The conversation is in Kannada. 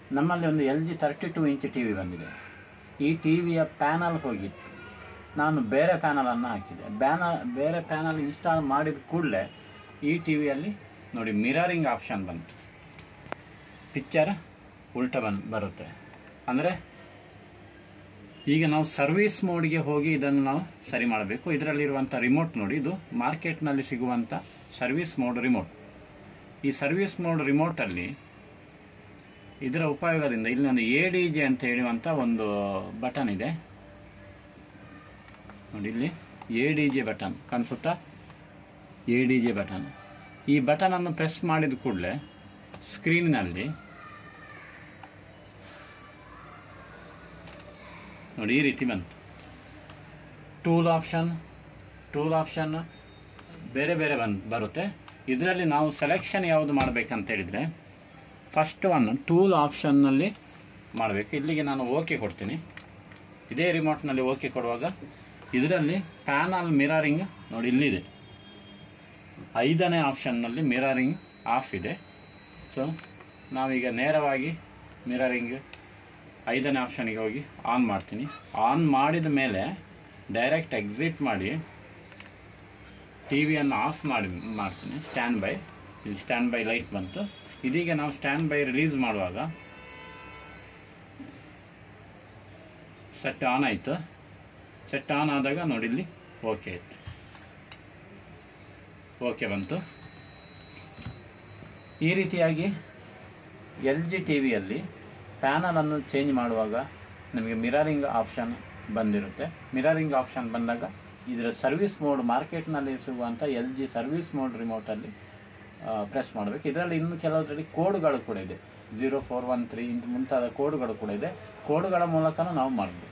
ನಮ್ಮಲ್ಲಿ ಒಂದು L G thirty two inch T V ಬಂದಿದೆ ಈ ಟಿ ವಿಯ ಪ್ಯಾನಲ್ ಹೋಗಿತ್ತು ನಾನು ಬೇರೆ ಪ್ಯಾನಲನ್ನು ಹಾಕಿದೆ ಬ್ಯಾನ ಬೇರೆ ಪ್ಯಾನಲ್ ಇನ್ಸ್ಟಾಲ್ ಮಾಡಿದ ಕೂಡಲೇ ಈ ಟಿ ವಿಯಲ್ಲಿ ನೋಡಿ ಮಿರರಿಂಗ್ ಆಪ್ಷನ್ ಬಂತು ಪಿಕ್ಚರ್ ಉಲ್ಟ ಬಂದು ಬರುತ್ತೆ ಅಂದರೆ ಈಗ ನಾವು ಸರ್ವಿಸ್ ಮೋಡ್ಗೆ ಹೋಗಿ ಇದನ್ನು ನಾವು ಸರಿ ಮಾಡಬೇಕು ಇದರಲ್ಲಿರುವಂಥ ರಿಮೋಟ್ ನೋಡಿ ಇದು ಮಾರ್ಕೆಟ್ನಲ್ಲಿ ಸಿಗುವಂಥ ಸರ್ವಿಸ್ ಮೋಡ್ ರಿಮೋಟ್ ಈ ಸರ್ವಿಸ್ ಮೋಡ್ ರಿಮೋಟಲ್ಲಿ ಇದರ ಉಪಯೋಗದಿಂದ ಇಲ್ಲಿ ಒಂದು ಎ ಡಿ ಜೆ ಅಂತ ಹೇಳುವಂಥ ಒಂದು ಬಟನ್ ಇದೆ ನೋಡಿ ಇಲ್ಲಿ ಎ ಡಿ ಜೆ ಬಟನ್ ಕಾಣಿಸುತ್ತಾ ಎ ಡಿ ಜೆ ಬಟನ್ ಈ ಬಟನನ್ನು ಪ್ರೆಸ್ ಮಾಡಿದ ಕೂಡಲೇ ಸ್ಕ್ರೀನ್ನಲ್ಲಿ ನೋಡಿ ಈ ರೀತಿ ಬಂತು ಟೂಲ್ ಆಪ್ಷನ್ ಟೂಲ್ ಆಪ್ಷನ್ ಬೇರೆ ಬೇರೆ ಬಂದು ಬರುತ್ತೆ ಇದರಲ್ಲಿ ನಾವು ಸೆಲೆಕ್ಷನ್ ಯಾವುದು ಮಾಡಬೇಕಂತ ಹೇಳಿದರೆ ಫಸ್ಟ್ ಒನ್ ಟೂಲ್ ಆಪ್ಷನ್ನಲ್ಲಿ ಮಾಡಬೇಕು ಇಲ್ಲಿಗೆ ನಾನು ಓಕೆ ಕೊಡ್ತೀನಿ ಇದೇ ರಿಮೋಟ್ನಲ್ಲಿ ಓಕೆ ಕೊಡುವಾಗ ಇದರಲ್ಲಿ ಪ್ಯಾನಲ್ ಮಿರರಿಂಗ್ ನೋಡಿ ಇಲ್ಲಿದೆ ಐದನೇ ಆಪ್ಷನ್ನಲ್ಲಿ ಮಿರರಿಂಗ್ ಆಫ್ ಇದೆ ಸೊ ನಾವೀಗ ನೇರವಾಗಿ ಮಿರರಿಂಗ್ ಐದನೇ ಆಪ್ಷನಿಗೆ ಹೋಗಿ ಆನ್ ಮಾಡ್ತೀನಿ ಆನ್ ಮಾಡಿದ ಮೇಲೆ ಡೈರೆಕ್ಟ್ ಎಕ್ಸಿಟ್ ಮಾಡಿ ಟಿ ವಿಯನ್ನು ಆಫ್ ಮಾಡಿ ಮಾಡ್ತೀನಿ ಸ್ಟ್ಯಾಂಡ್ ಬೈ ಇಲ್ಲಿ ಸ್ಟ್ಯಾಂಡ್ ಬೈ ಲೈಟ್ ಬಂತು ಇದೀಗ ನಾವು ಸ್ಟ್ಯಾಂಡ್ ಬೈ ರಿಲೀಸ್ ಮಾಡುವಾಗ ಸೆಟ್ ಆನ್ ಆಯಿತು ಸೆಟ್ ಆನ್ ಆದಾಗ ನೋಡಿ ಇಲ್ಲಿ ಓಕೆ ಆಯ್ತು ಓಕೆ ಬಂತು ಈ ರೀತಿಯಾಗಿ ಎಲ್ ಜಿ ಟಿ ವಿಯಲ್ಲಿ ಪ್ಯಾನಲನ್ನು ಚೇಂಜ್ ಮಾಡುವಾಗ ನಮಗೆ ಮಿರರಿಂಗ್ ಆಪ್ಷನ್ ಬಂದಿರುತ್ತೆ ಮಿರರಿಂಗ್ ಆಪ್ಷನ್ ಬಂದಾಗ ಇದರ ಸರ್ವಿಸ್ ಮೋಡ್ ಮಾರ್ಕೆಟ್ನಲ್ಲಿ ಸಿಗುವಂಥ ಎಲ್ ಜಿ ಸರ್ವಿಸ್ ಮೋಡ್ ರಿಮೋಟಲ್ಲಿ ಪ್ರೆಸ್ ಮಾಡಬೇಕು ಇದರಲ್ಲಿ ಇನ್ನು ಕೆಲವರಲ್ಲಿ ಕೋಡ್ಗಳು ಕೂಡ ಇದೆ ಝೀರೋ ಫೋರ್ ಒನ್ ತ್ರೀ ಇಂಥ ಮುಂತಾದ ಕೋಡ್ಗಳು ಕೂಡ ಇದೆ ಕೋಡ್ಗಳ ಮೂಲಕನೂ ನಾವು ಮಾಡ್ಬೋದು